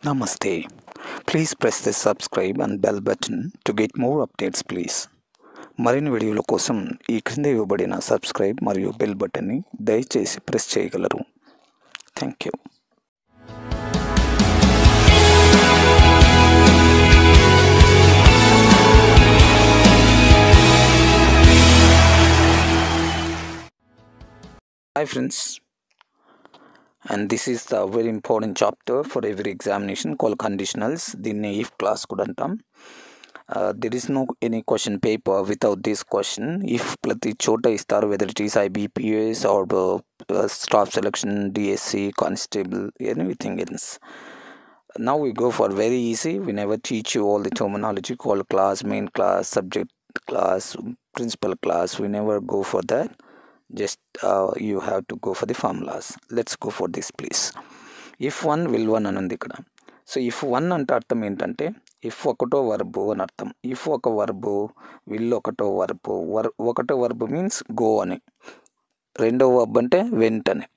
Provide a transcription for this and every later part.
Namaste. Please press the subscribe and bell button to get more updates, please. మరిన్ని వీడియోల కోసం ఈ క్రింద ఇవ్వబడిన సబ్స్క్రైబ్ మరియు బెల్ బటన్ని దయచేసి ప్రెస్ చేయగలరు thank you hi friends and this is the very important chapter for every examination call conditionals దీన్ని ఇఫ్ క్లాస్ కూడా అంటాం there is no any question paper without this question if ప్రతి చోట ఇస్తారు whether it is IBPS or staff selection DSC constable anything else now we go for very easy we never teach you all the terminology called class main class subject class principal class we never go for that just uh, you have to go for the formulas let's go for this please if one will one అని ఉంది ఇక్కడ so if one అంటే అర్థం ఏంటంటే if ఒకటో verb అని అర్థం if ఒక వర్బు విల్ ఒకటో వర్బు వర్ ఒకటో వర్బు మీన్స్ గో అని రెండో వర్బ్ అంటే వెంట్ అని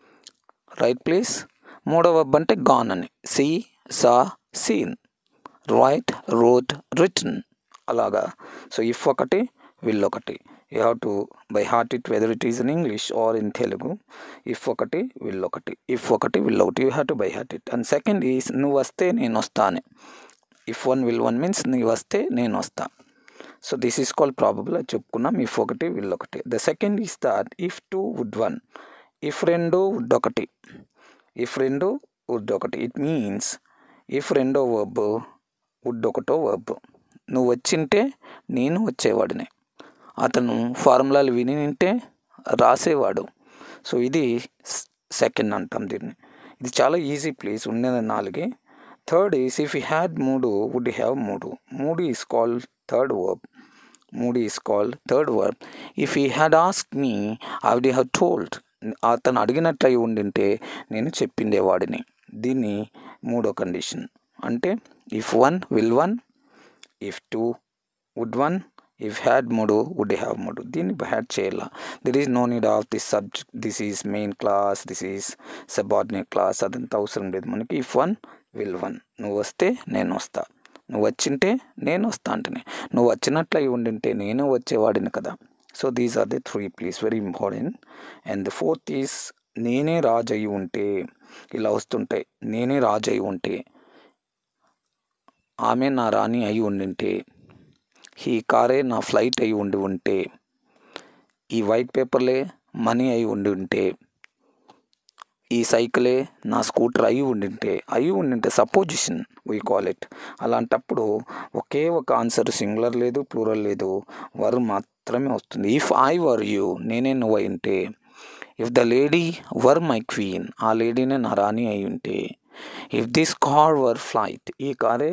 రైట్ ప్లీజ్ మూడో వర్బ్ అంటే గాన్ అని see saw seen write wrote written అలాగా సో ఇఫ్ ఒకటి విల్ ఒకటి you have to by heart it whether it is in English or in Telugu if ఒకటి విల్ ఒకటి ఇఫ్ ఒకటి విల్ ఒకటి you have to by heart it and second is నువ్వు వస్తే నేను వస్తా అని if one will one means నువ్వు వస్తే నేను వస్తా so this is call probable అది చెప్పుకున్నాం ఇఫ్ ఒకటి విల్ ఒకటి the second is that if two would one if రెండు వుడ్ ఒకటి ఇఫ్ రెండు వుడ్ ఒకటి ఇట్ మీన్స్ ఇఫ్ రెండో వర్బ్ వుడ్ ఒకటో వర్బ్ నువ్వు వచ్చింటే నేను వచ్చేవాడిని అతను ఫార్ములాలు విని నింటే రాసేవాడు సో ఇది సెకండ్ అంటాం దీన్ని ఇది చాలా ఈజీ ప్లీజ్ ఉండేది నాలుగే third is if you had మూడు వుడ్ హ్యావ్ మూడు మూడు ఈస్ కాల్ థర్డ్ వర్బ్ మూడు is call third verb if you had ask me I would have told అతను అడిగినట్లయి ఉండింటే నేను చెప్పిండేవాడిని దీన్ని మూడో కండిషన్ అంటే if one will one if two would one if had మూడు వుడ్ హ్యావ్ మూడు దీన్ని హ్యాడ్ చేయాల there is no need of this subject this is main clause this is subordinate clause అదంతా అవసరం లేదు మనకి ఇఫ్ వన్ విల్ వన్ నువ్వు వస్తే నేను వస్తా నువ్వు వచ్చింటే నేను వస్తా అంటేనే నువ్వు వచ్చినట్లు అయి ఉండింటే నేను వచ్చేవాడిని కదా so these are the three please very important and the fourth is నేనే రాజు అయి ఉంటే ఇలా వస్తుంటాయి నేనే రాజు అయి ఉంటే ఆమె నా రాణి అయి ఉండింటే ఈ కారే నా ఫ్లైట్ అయి ఉండి ఉంటే ఈ వైట్ పేపర్లే మనీ అయి ఉండి ఉంటే ఈ సైకిలే నా స్కూటర్ అయి ఉండింటే అయి ఉండింటే సపోజిషన్ వీ కాల్ ఇట్ అలాంటప్పుడు ఒకే ఒక ఆన్సర్ సింగులర్ లేదు ప్లూరల్ లేదు వర్ మాత్రమే వస్తుంది ఇఫ్ ఐ వర్ యూ నేనే నువ్వు అయి ఉంటే if the lady were my queen ఆ లేడీనే నా రాణి అయి ఉంటే if this car were flight ఈ కారే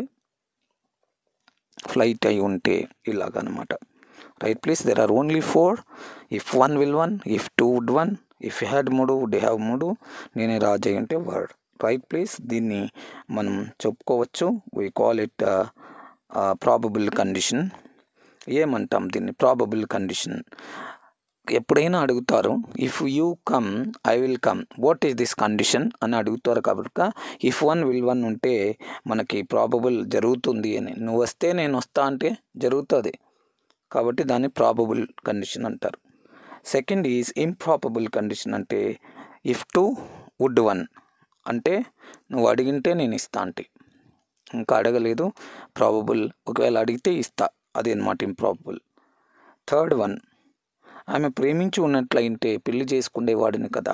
ఫ్లైట్ అయి ఉంటే ఇలాగనమాట right please there are only four if one will one if two would one if had మూడు వుడ్ హ్యావ్ మూడు నేనే రాజు అయి ఉంటే వర్డ్ రైట్ ప్లీజ్ దీన్ని మనం చెప్పుకోవచ్చు we call it probable condition ఏమంటాం దీన్ని ప్రాబబుల్ కండిషన్ ఎప్పుడైనా అడుగుతారు if you come I will come what is this condition అని అడుగుతారు కాబట్టి ఇఫ్ వన్ విల్ వన్ ఉంటే మనకి ప్రాబబుల్ జరుగుతుంది అని నువ్వు వస్తే నేను వస్తా అంటే జరుగుతుంది కాబట్టి దాన్ని ప్రాబబుల్ కండిషన్ అంటారు సెకండ్ ఈజ్ ఇంప్రాబబుల్ కండిషన్ అంటే ఇఫ్ టూ వుడ్ వన్ అంటే నువ్వు అడిగింటే నేను ఇస్తా అంటే ఇంకా అడగలేదు ప్రాబబుల్ ఒకవేళ అడిగితే ఇస్తా అది అనమాట ఇంప్రాబబుల్ థర్డ్ వన్ ఆమె ప్రేమించి ఉన్నట్లయితే పెళ్లి చేసుకునేవాడిని కదా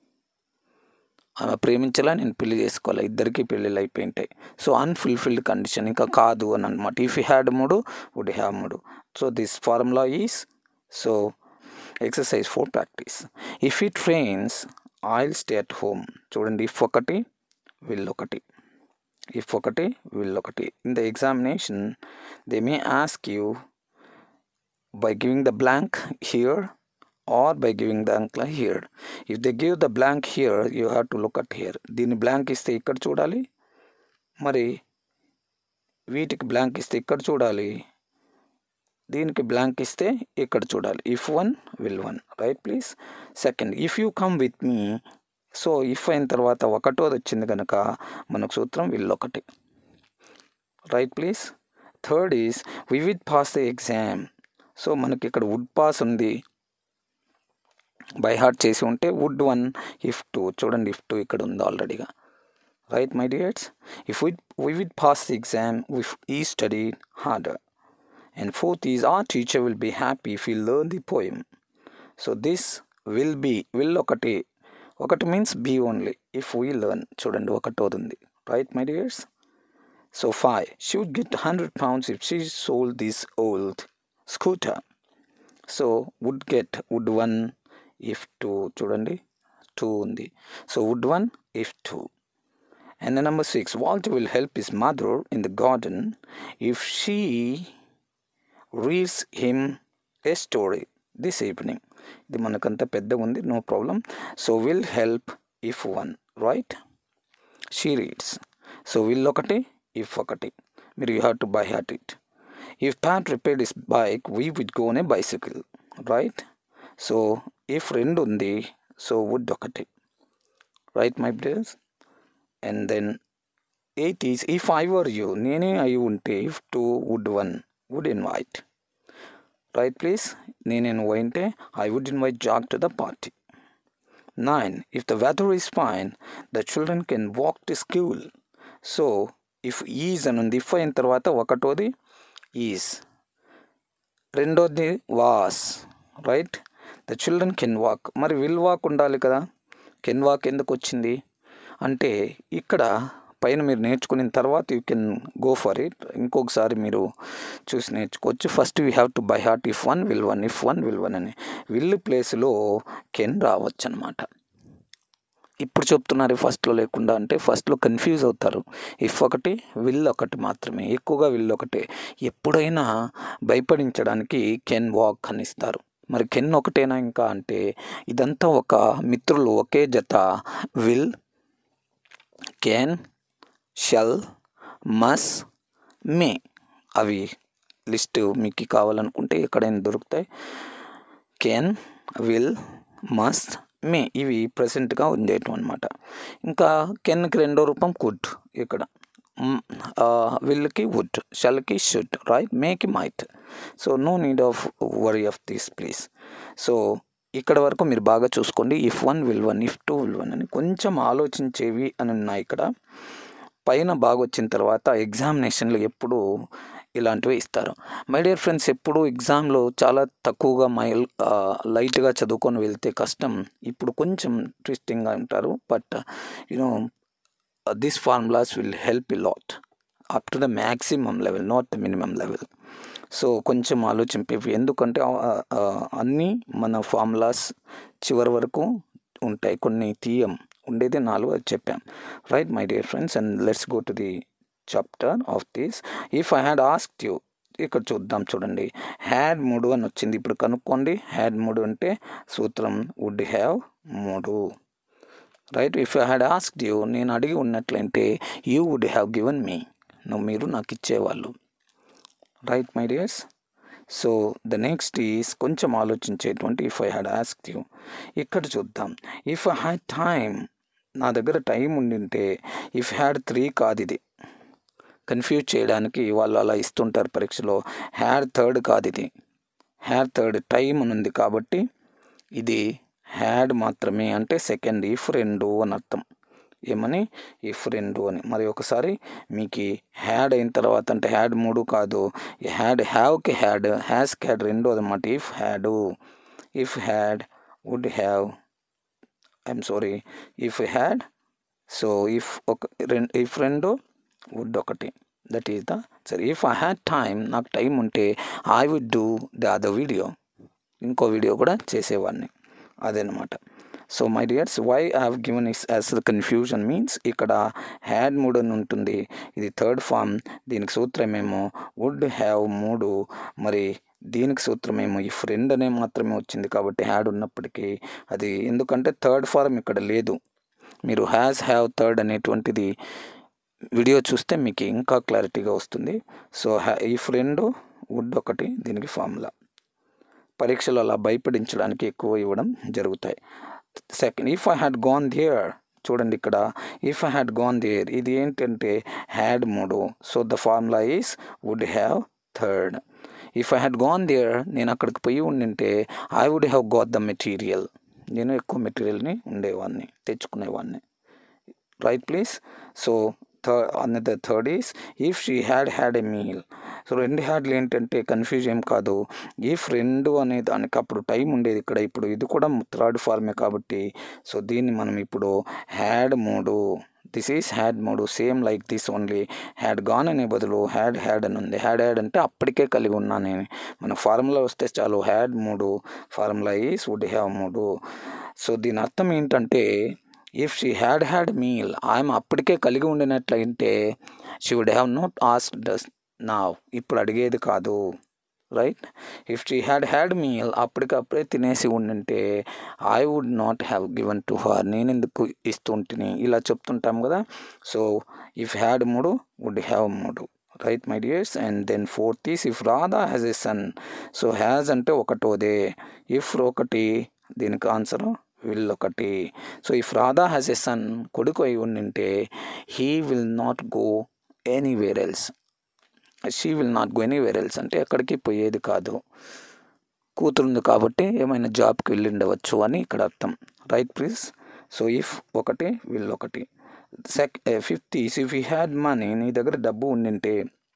ఆమె ప్రేమించలా నేను పెళ్లి చేసుకోవాలి ఇద్దరికి పెళ్ళిళ్ళు అయిపోయింటాయి సో అన్ఫుల్ఫిల్డ్ కండిషన్ ఇంకా కాదు అని అనమాట ఇఫ్ యూ హ్యాడ్ మూడు వుడ్ హ్యావ్ మూడు so this formula is so exercise for practice if it rains I'll stay at home చూడండి ఇఫ్ ఒకటి విల్ ఒకటి ఇఫ్ ఒకటి విల్ ఒకటి in the examination they may ask you by giving the blank here or by giving the blank here. If they give the blank here, you have to look at here. దీన్ని blank ఇస్తే ఇక్కడ చూడాలి మరి వీటికి blank ఇస్తే ఇక్కడ చూడాలి దీనికి బ్లాంక్ ఇస్తే ఇక్కడ చూడాలి if one will one right please second if you come with me so if అయిన తర్వాత ఒకటోది వచ్చింది కనుక మనకు సూత్రం విల్ ఒకటి right please third is we would pass the exam so మనకి ఇక్కడ వుడ్ పాస్ ఉంది బై హార్ట్ చేసి ఉంటే వుడ్ వన్ ఇఫ్ టూ చూడండి ఇఫ్ టూ ఇక్కడ ఉంది ఆల్రెడీగా right my dears if we we would pass the exam if ఈ study harder and fourth is our teacher will be happy if you learn the poem so this will be will ఒకటి ఒకటి means be only if we learn చూడండి ఒకటోది ఉంది right my dears so five she would get hundred pounds if she sold this old scooter so would get would one if two చూడండి two ఉంది so would one if two and number six Walter will help his mother in the garden if she reads him a story this evening ఇది మనకంత పెద్దగా ఉంది no problem so will help if one right she reads so will ఒకటి if ఒకటి మీరు you have to buy hat it if Pat repaired his bike we would gone a bicycle right so if రెండు ఉంది so would ఒకటి right my brothers and then eight is if I were you నేనే అయి ఉంటే if two would one would invite right please నేనే నువ్వు అయితే I would invite Jack to the party nine if the weather is fine the children can walk to school so if is అని ఉంది ఇఫ్ అయిన తర్వాత ఒకటోది ఈజ్ రెండోది was right the children can walk మరి విల్ వాక్ ఉండాలి కదా కెన్ వాక్ ఎందుకు వచ్చింది అంటే ఇక్కడ పైన మీరు నేర్చుకున్న తర్వాత you can go for it ఇంకొకసారి మీరు చూసి నేర్చుకోవచ్చు first you have to by heart if one will one if one will one అని విల్ ప్లేస్లో కెన్ రావచ్చు అనమాట ఇప్పుడు చెప్తున్నారు ఫస్ట్లో లేకుండా అంటే ఫస్ట్లో కన్ఫ్యూజ్ అవుతారు ఇఫ్ ఒకటి విల్ ఒకటి మాత్రమే ఎక్కువగా విల్ ఒకటే ఎప్పుడైనా భయపడించడానికి కెన్ వాక్ అని ఇస్తారు మరి కెన్ ఒకటేనా ఇంకా అంటే ఇదంతా ఒక మిత్రులు ఒకే జత will can shall must may అవి లిస్ట్ మీకు కావాలనుకుంటే ఎక్కడైనా దొరుకుతాయి కెన్ విల్ మస్ట్ మే ఇవి ప్రజెంట్గా ఉండేటివి అనమాట ఇంకా కెన్కి రెండో రూపం కుడ్ ఇక్కడ విల్కి వుడ్ షల్కి షుడ్ రైట్ మేకి might so no need of worry of this please so ఇక్కడ వరకు మీరు బాగా చూసుకోండి if one will one if two will one అని కొంచెం ఆలోచించేవి అని ఉన్నాయి ఇక్కడ పైన బాగా వచ్చిన తర్వాత ఎగ్జామినేషన్లు ఎప్పుడు ఇలాంటివి ఇస్తారు మై డియర్ ఫ్రెండ్స్ ఎప్పుడు ఎగ్జామ్లో చాలా తక్కువగా మైల్ లైట్గా చదువుకొని వెళ్తే కష్టం ఇప్పుడు కొంచెం ట్విస్టింగ్గా ఉంటారు but you know this formulas will help a lot up to the maximum level not the minimum level so కొంచెం ఆలోచింపేవి ఎందుకంటే అన్నీ మన ఫార్ములాస్ చివరి వరకు ఉంటాయి కొన్ని తీయం ఉండేది నాలుగు అది చెప్పాం right my dear friends and let's go to the chapter of this if I had asked you ఇక్కడ చూద్దాం చూడండి హ్యాడ్ మూడు అని వచ్చింది ఇప్పుడు కనుక్కోండి హ్యాడ్ మూడు అంటే సూత్రం వుడ్ హ్యావ్ మూడు right if I had asked you నేను అడిగి ఉన్నట్లయితే you would have given me నువ్వు మీరు నాకు ఇచ్చేవాళ్ళు right my dears so the next is కొంచెం ఆలోచించేటువంటి if I had asked you ఇక్కడ చూద్దాం ఇఫ్ ఐ హ్యాడ్ టైం నా దగ్గర టైం ఉండింటే ఇఫ్ హ్యాడ్ త్రీ కాదు ఇది కన్ఫ్యూజ్ చేయడానికి వాళ్ళు అలా ఇస్తుంటారు పరీక్షలో హ్యాడ్ థర్డ్ కాదు ఇది హ్యాడ్ థర్డ్ టైం అని ఉంది కాబట్టి ఇది హ్యాడ్ మాత్రమే అంటే సెకండ్ ఇఫ్ రెండు అని అర్థం ఏమని ఇఫ్ రెండు అని మరి ఒకసారి మీకు హ్యాడ్ అయిన తర్వాత అంటే హ్యాడ్ మూడు కాదు హ్యాడ్ హ్యావ్కి హ్యాడ్ హ్యాస్కి హ్యాడ్ రెండు అనమాట if had if had would have I'm sorry if had so if ఒక రెండు ఇఫ్ రెండు వుడ్ ఒకటి దట్ ఈస్ ద సరే ఇఫ్ ఐ హ్యాడ్ టైం నాకు టైం ఉంటే I would do the other video ఇంకో వీడియో కూడా చేసేవాడిని అదనమాట so my dears why I have given is as the confusion means ఇక్కడ హ్యాడ్ మూడు అని ఉంటుంది ఇది థర్డ్ ఫామ్ దీనికి సూత్రమేమో వుడ్ హ్యావ్ మూడు మరి దీనికి సూత్రమేమో ఈ ఫ్రెండ్ అనే మాత్రమే వచ్చింది కాబట్టి హ్యాడ్ ఉన్నప్పటికీ అది ఎందుకంటే థర్డ్ ఫార్మ్ ఇక్కడ లేదు మీరు హ్యాస్ హ్యావ్ థర్డ్ అనేటువంటిది వీడియో చూస్తే మీకు ఇంకా క్లారిటీగా వస్తుంది సో ఈ ఫ్రెండ్ వుడ్ ఒకటి దీనికి ఫార్ములా పరీక్షలు అలా భయపడించడానికి ఎక్కువ ఇవ్వడం జరుగుతాయి second if I had gone there చూడండి ఇక్కడ if I had gone there ఇది ఏంటంటే హ్యాడ్ మూడు so the formula is would have third if I had gone there నేను అక్కడికి పోయి ఉండింటే I would have got the material నేను ఎక్కువ మెటీరియల్ని ఉండేవాడిని తెచ్చుకునేవాడిని right please so third another third is if she had had a meal so రెండు హ్యాడ్లు ఏంటంటే కన్ఫ్యూజ్ ఏం కాదు ఇఫ్ రెండు అనే దానికి అప్పుడు టైం ఉండేది ఇక్కడ ఇప్పుడు ఇది కూడా థర్డ్ ఫార్మే కాబట్టి సో దీన్ని మనం ఇప్పుడు హ్యాడ్ మూడు దిస్ ఈస్ హ్యాడ్ మూడు same like this only had gone అనే బదులు హ్యాడ్ హ్యాడ్ అని ఉంది హ్యాడ్ హ్యాడ్ అంటే అప్పటికే కలిగి ఉన్నాను నేను మన ఫార్ములా వస్తే చాలు హ్యాడ్ మూడు ఫార్ములా ఈస్ వుడ్ హ్యావ్ మూడు సో దీని అర్థం ఏంటంటే if she had had meal ఆమె అప్పటికే కలిగి ఉండినట్లయితే she would have not asked us నా ఇప్పుడు అడిగేది కాదు right if she had had meal అప్పటికప్పుడే తినేసి ఉండింటే I would not have given to her నేను ఎందుకు ఇస్తుంటిని ఇలా చెప్తుంటాం కదా సో ఇఫ్ హ్యాడ్ మూడు వుడ్ హ్యావ్ మూడు right my dears and then fourth is if Radha has a son so has అంటే ఒకటోదే ఇఫ్ ఒకటి దీనికి ఆన్సర్ విల్ ఒకటి so if Radha has a son కొడుకు అయి ఉండింటే he will not go anywhere else she will not go anywhere else అంటే ఎక్కడికి పోయేది కాదు కూతురుంది కాబట్టి ఏమైనా జాబ్కి వెళ్ళి ఉండవచ్చు అని ఇక్కడ అర్థం రైట్ ప్లీజ్ సో ఇఫ్ ఒకటి విల్ ఒకటి sec fifth is if you had money నీ దగ్గర డబ్బు ఉండింటే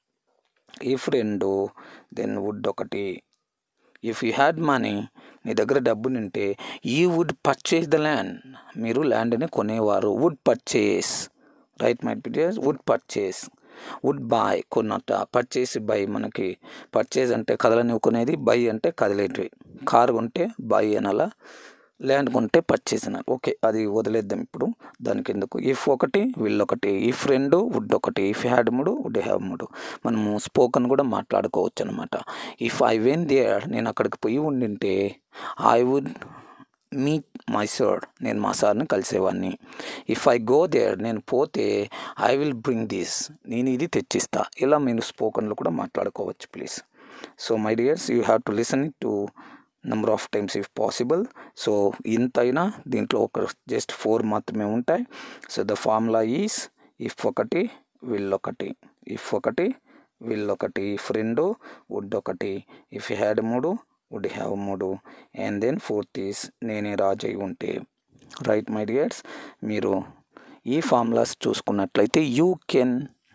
ఇఫ్ రెండు దెన్ వుడ్ ఒకటి ఇఫ్ యూ హ్యాడ్ మనీ నీ దగ్గర డబ్బు నింటే you would purchase the land మీరు ల్యాండ్ని కొనేవారు would purchase right my dears would purchase would buy కొన్నట్ట పర్చేస్ బై మనకి పర్చేస్ అంటే కదలని కొనేది బై అంటే కదిలేటివి కారు కొంటే బై అనాలా ల్యాండ్ కొంటే పర్చేస్ అనాలి ఓకే అది వదిలేద్దాం ఇప్పుడు దానికి ఎందుకు ఇఫ్ ఒకటి విల్ ఒకటి ఇఫ్ రెండు వుడ్ ఒకటి ఇఫ్ హ్యాడ్ మూడు వుడ్ హ్యావ్ మూడు మనము స్పోకన్ కూడా మాట్లాడుకోవచ్చు అనమాట ఇఫ్ ఐ వెన్ దేర్ నేను అక్కడికి పోయి ఉండింటే I would meet my sir నేను మా సార్ని కలిసేవాడిని ఇఫ్ ఐ గో దేర్ నేను పోతే ఐ విల్ బ్రింగ్ దిస్ నేను ఇది తెచ్చిస్తా ఇలా మీరు స్పోకన్లో కూడా మాట్లాడుకోవచ్చు please so my dears you have to listen it to number of times if possible so ఇంతైనా దీంట్లో ఒక జస్ట్ ఫోర్ మాత్రమే ఉంటాయి so the formula is if ఒకటి విల్ ఒకటి ఇఫ్ ఒకటి విల్ ఒకటి ఇఫ్ రెండు వుడ్ ఒకటి ఇఫ్ హ్యాడ్ మూడు వుడ్ హ్యావ్ మూడు అండ్ దెన్ ఫోర్త్ ఈస్ నేనే రాజు అయి ఉంటే రైట్ మై డియర్స్ మీరు ఈ ఫార్ములాస్ చూసుకున్నట్లయితే you can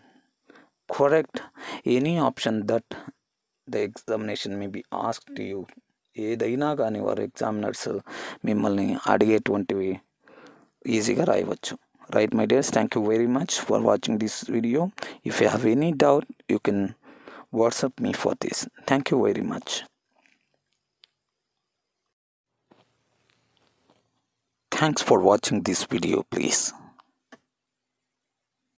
correct any option that the examination may be ask to you ఏదైనా కానీ వారు ఎగ్జామినర్స్ మిమ్మల్ని అడిగేటువంటివి ఈజీగా రాయవచ్చు right my dears thank you very much for watching this video if you have any doubt you can WhatsApp me for this thank you very much Thanks for watching this video please.